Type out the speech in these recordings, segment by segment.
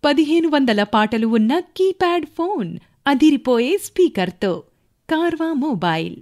పదిహేను వందల పాటలు ఉన్న కీప్యాడ్ ఫోన్ అదిరిపోయే స్పీకర్తో కార్వా మొబైల్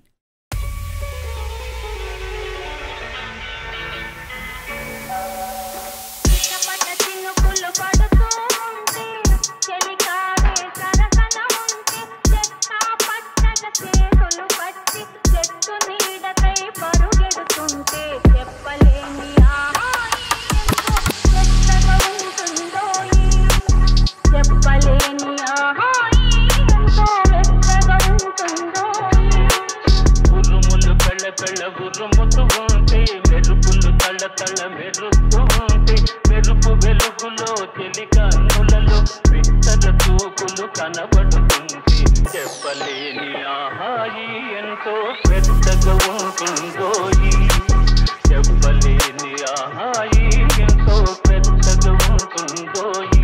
చిటపట చినుకులు పడుతూ ఉంటే చెలికాడే సరసన ఉంటే చెక్క పట్టగ చేతులు పట్టి చెట్టు నీడకై పరుగెడుతుంటే చెప్పలేని ఆహాయి ఎంతో వెచ్చగా ఉంటుందో ఈ చెప్పలేని ఆహాయి ఎంతో వెచ్చగా ఉంటుందో ఈ ఉరుములు కళ్ళ కళ్ళ ఉరుముతూ ఉంటే మెరుపులు తళ్ళ తళ్ళ మెరుస్తూ ఉంటే మెరుపు వెలుగులో చెలి కన్నులలో విత్తర తూకులు కనబడుతుంది చెప్పలేని ఆహాయి ఎంతో పెద్దగా ఉంటుందో ఈ చెప్పలేని ఆహాయి ఎంతో పెద్దగా ఉంటుందో ఈ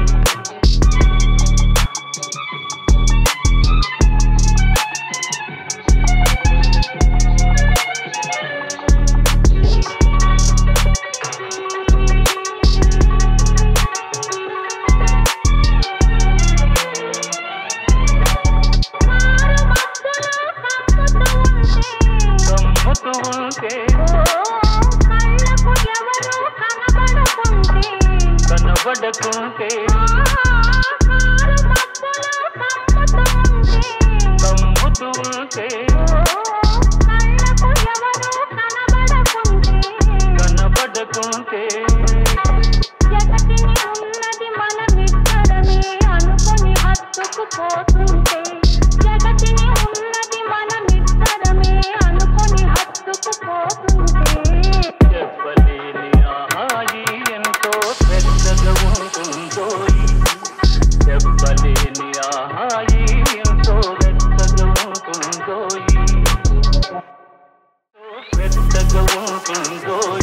మారు మబ్బులు కమ్ముతూ ఉంటే కమ్ముతూ ఉంటే కళ్ళకు ఎవరు కనబడకుంటే కనబడకుంటే కారు మబ్బులు కమ్ముతూ ఉంటే కళ్ళకు ఎవరు కనబడకుంటే కనబడకుంటే జగతిని ఉన్నది మనమిద్దరమే అనుకొని హత్తుకుపోతుంటే జగతిని ఉన్నది మనమిద్దరమే అనుకొని హత్తుకుపోతుంటే చెప్పలేని ఆహాయి ఎంతో పెద్దగా ఉంటుందో ఈ. చెప్పలేని ఆహాయి ఎంతో పెద్దగా ఉంటుందో ఈ. ఎంతో పెద్దగా ఉంటుందో